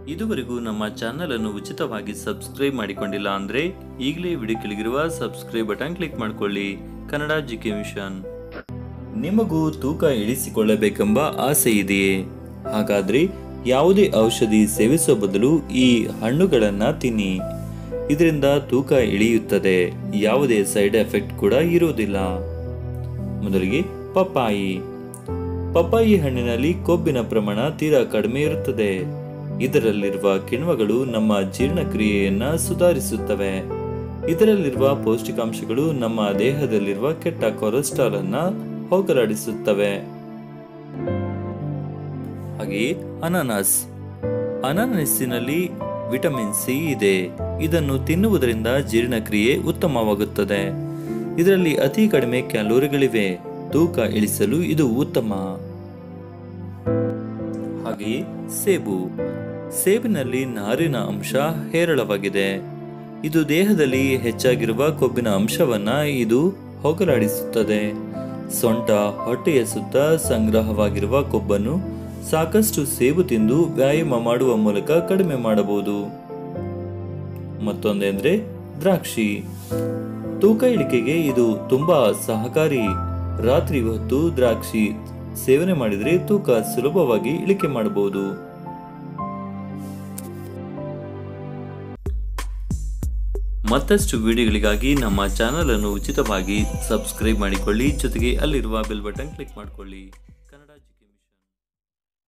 ಇದುವರೆಗೂ ನಮ್ಮ ಚಾನಲ್ ಅನ್ನು ಉಚಿತವಾಗಿ ಸಬ್ಸ್ಕ್ರೈಬ್ ಮಾಡಿಕೊಂಡಿಲ್ಲ ಅಂದ್ರೆ ಈಗಲೇ ವಿಡಿಯೋ ಕೆಳಗಿರುವ ಸಬ್ಸ್ಕ್ರೈಬ್ ಬಟನ್ ಕ್ಲಿಕ್ ಮಾಡಿಕೊಳ್ಳಿ ಕನ್ನಡ ಜಿಕೆ ಮಿಷನ್ ನಿಮಗೂ ತೂಕ ಇಳಿಸಿಕೊಳ್ಳಬೇಕೆಂಬ ಆಸೆ ಇದೆಯೇ ಹಾಗಾದ್ರೆ ಯಾವುದೇ ಔಷಧಿ ಸೇವಿಸುವ ಬದಲು ಈ ಹಣ್ಣುಗಳನ್ನ ತಿನ್ನಿ ಇದರಿಂದ ತೂಕ ಇಳಿಯುತ್ತದೆ ಯಾವುದೇ ಸೈಡ್ ಎಫೆಕ್ಟ್ ಕೂಡ ಇರುವುದಿಲ್ಲ ಮೊದಲಿಗೆ ಪಪ್ಪಾಯಿ ಪಪ್ಪಾಯಿ ಹಣ್ಣಿನಲ್ಲಿ ಕೊಬ್ಬಿನ ಪ್ರಮಾಣ ತೀರಾ ಕಡಿಮೆ ಇರುತ್ತದೆ ಇದರಲ್ಲಿರುವ ಕಿಣ್ವಗಳು ನಮ್ಮ ಜೀರ್ಣಕ್ರಿಯೆಯನ್ನ ಸುಧಾರಿಸುತ್ತವೆ ಇದರಲ್ಲಿರುವ ಪೌಷ್ಟಿಕಾಂಶಗಳು ನಮ್ಮ ದೇಹದಲ್ಲಿರುವ ಕೆಟ್ಟ ಕೊಲೆಸ್ಟ್ರಾಲ್ ಅನ್ನ ಹೋಗಲಾಡಿಸುತ್ತವೆ ಹಾಗೆಯೇ ಅನಾನಸ್ ಅನಾನಸ್ಸಿನಲ್ಲಿ ವಿಟಮಿನ್ ಸಿ ಇದೆ ಇದನ್ನು ತಿನ್ನುವುದರಿಂದ ಜೀರ್ಣಕ್ರಿಯೆ ಉತ್ತಮವಾಗುತ್ತದೆ ಇದರಲ್ಲಿ ಅತಿ ಕಡಿಮೆ ಕ್ಯಾಲೋರಿಗಳಿವೆ ತೂಕ ಇಳಿಸಲು ಇದು ಉತ್ತಮ ಹಾಗೆಯೇ ಸೇಬು ಸೇಬಿನಲ್ಲಿ ನಾರಿನ ಅಂಶ ಹೇರಳವಾಗಿದೆ ಇದು ದೇಹದಲ್ಲಿ ಹೆಚ್ಚಾಗಿರುವ ಕೊಬ್ಬಿನ ಅಂಶವನ್ನ ಇದು ಹೋಗಲಾಡಿಸುತ್ತದೆ ಸೊಂಟ ಹೊಟ್ಟೆಯ ಸುತ್ತ ಸಂಗ್ರಹವಾಗಿರುವ ಕೊಬ್ಬನ್ನು ಸಾಕಷ್ಟು ಸೇಬು ತಿಂದು ವ್ಯಾಯಾಮ ಮಾಡುವ ಮೂಲಕ ಕಡಿಮೆ ಮಾಡಬಹುದು ಮತ್ತೊಂದೆಂದ್ರೆ ದ್ರಾಕ್ಷಿ ತೂಕ ಇಳಿಕೆಗೆ ಇದು ತುಂಬಾ ಸಹಕಾರಿ ರಾತ್ರಿ ಹೊತ್ತು ದ್ರಾಕ್ಷಿ ಸೇವನೆ ಮಾಡಿದರೆ ತೂಕ ಸುಲಭವಾಗಿ ಇಳಿಕೆ ಮಾಡಬಹುದು ಮತ್ತಷ್ಟು ವಿಡಿಯೋಗಳಿಗಾಗಿ ನಮ್ಮ ಚಾನಲ್ ಅನ್ನು ಉಚಿತವಾಗಿ ಸಬ್ಸ್ಕ್ರೈಬ್ ಮಾಡಿಕೊಳ್ಳಿ ಜೊತೆಗೆ ಅಲ್ಲಿರುವ ಬೆಲ್ ಬಟನ್ ಕ್ಲಿಕ್ ಮಾಡಿಕೊಳ್ಳಿ